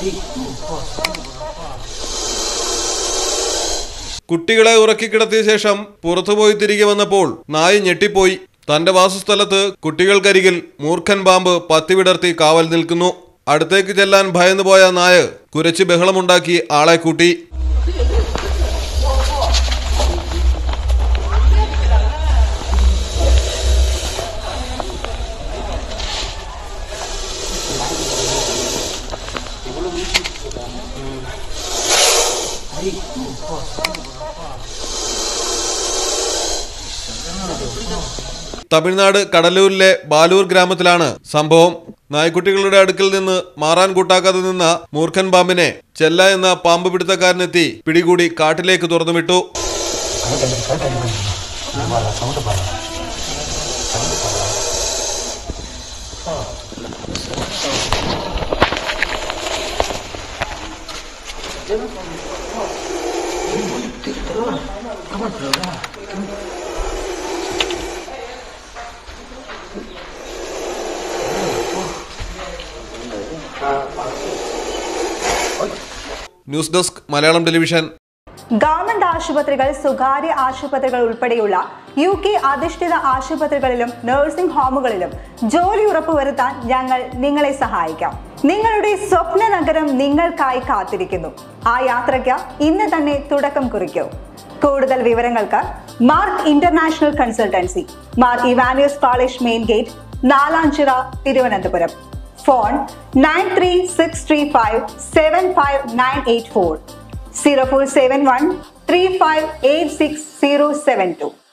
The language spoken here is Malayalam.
കുട്ടികളെ ഉറക്കിക്കിടത്തിയ ശേഷം പുറത്തുപോയി തിരികെ വന്നപ്പോൾ നായി ഞെട്ടിപ്പോയി തന്റെ വാസസ്ഥലത്ത് കുട്ടികൾക്കരികിൽ മൂർഖൻ പാമ്പ് പത്തിവിടർത്തി കാവൽ നിൽക്കുന്നു അടുത്തേക്ക് ചെല്ലാൻ ഭയന്നു പോയ നായ കുരച്ച് ബഹളമുണ്ടാക്കി ആളെ കൂട്ടി തമിഴ്നാട് കടലൂരിലെ ബാലൂർ ഗ്രാമത്തിലാണ് സംഭവം നായ്ക്കുട്ടികളുടെ അടുക്കൽ നിന്ന് മാറാൻ കൂട്ടാക്കാതെ നിന്ന മൂർഖൻ പാമ്പിനെ ചെല്ല എന്ന പാമ്പ് പിടുത്തക്കാരനെത്തി പിടികൂടി കാട്ടിലേക്ക് തുറന്നുവിട്ടു news desk Malayalam television government ആശുപത്രികൾ സ്വകാര്യ ആശുപത്രികൾ ഉൾപ്പെടെയുള്ള യു കെ അധിഷ്ഠിത ആശുപത്രികളിലും നഴ്സിംഗ് ഹോമുകളിലും ജോലി ഉറപ്പുവരുത്താൻ ഞങ്ങൾ നിങ്ങളെ സഹായിക്കാം നിങ്ങളുടെ സ്വപ്ന നഗരം നിങ്ങൾക്കായി കാത്തിരിക്കുന്നു ആ യാത്രയ്ക്ക് ഇന്ന് തന്നെ തുടക്കം കുറിക്കൂ കൂടുതൽ വിവരങ്ങൾക്ക് Mark international consultancy Mar Ivanios college main gate Nalanchira Thiruvananthapuram phone nine three six three five seven five nine eight four 0471 3586 072.